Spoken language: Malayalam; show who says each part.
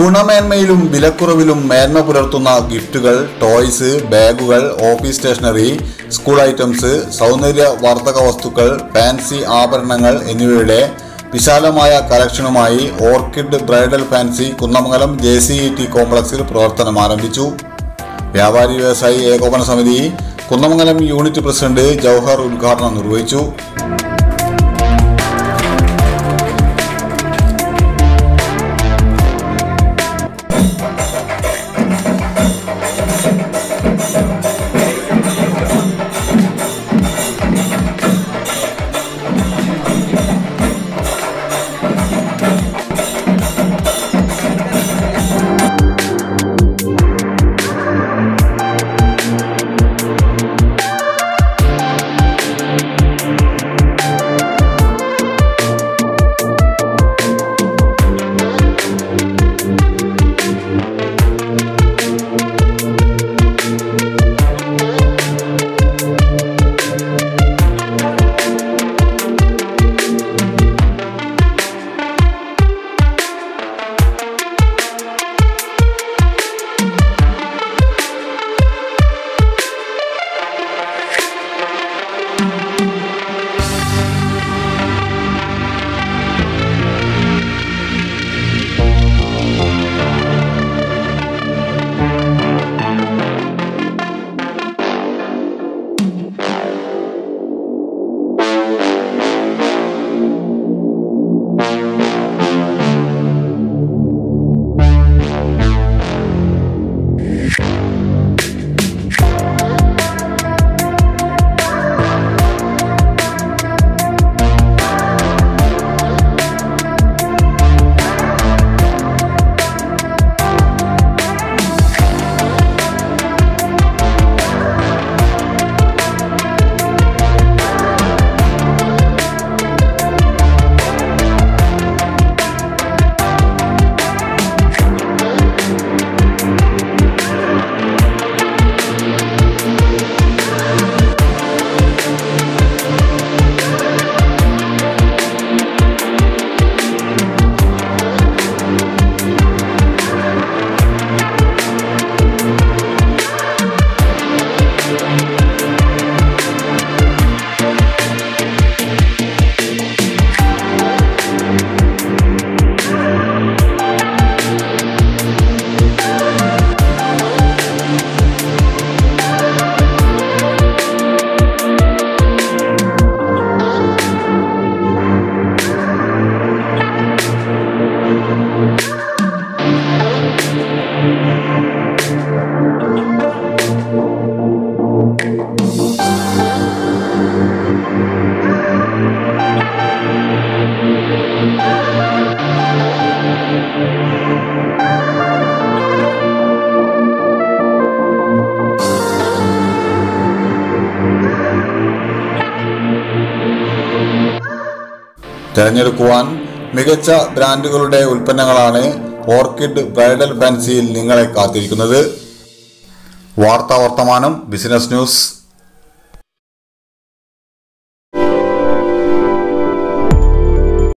Speaker 1: ഗുണമേന്മയിലും വിലക്കുറവിലും മേന്മ പുലർത്തുന്ന ഗിഫ്റ്റുകൾ ടോയ്സ് ബാഗുകൾ ഓഫീസ് സ്റ്റേഷനറി സ്കൂൾ ഐറ്റംസ് സൗന്ദര്യ വർദ്ധക വസ്തുക്കൾ ഫാൻസി ആഭരണങ്ങൾ എന്നിവയുടെ വിശാലമായ കളക്ഷനുമായി orchid bridal fancy Kunnamangalam J C E T കോംപ്ലക്സിൽ പ്രവർത്തനം ആരംഭിച്ചു വ്യാപാരി വ്യവസായി ഏകോപന സമിതി കുന്നമംഗലം യൂണിറ്റ് പ്രസിഡന്റ് ജൗഹർ ഉദ്ഘാടനം നിർവഹിച്ചു തിരഞ്ഞെടുക്കുവാൻ മികച്ച ബ്രാൻഡുകളുടെ ഉൽപ്പന്നങ്ങളാണ് ഓർക്കിഡ് ബ്രൈഡൽ ഫാൻസിയിൽ നിങ്ങളെ കാത്തിരിക്കുന്നത് വാർത്താ വർത്തമാനം ബിസിനസ് ന്യൂസ്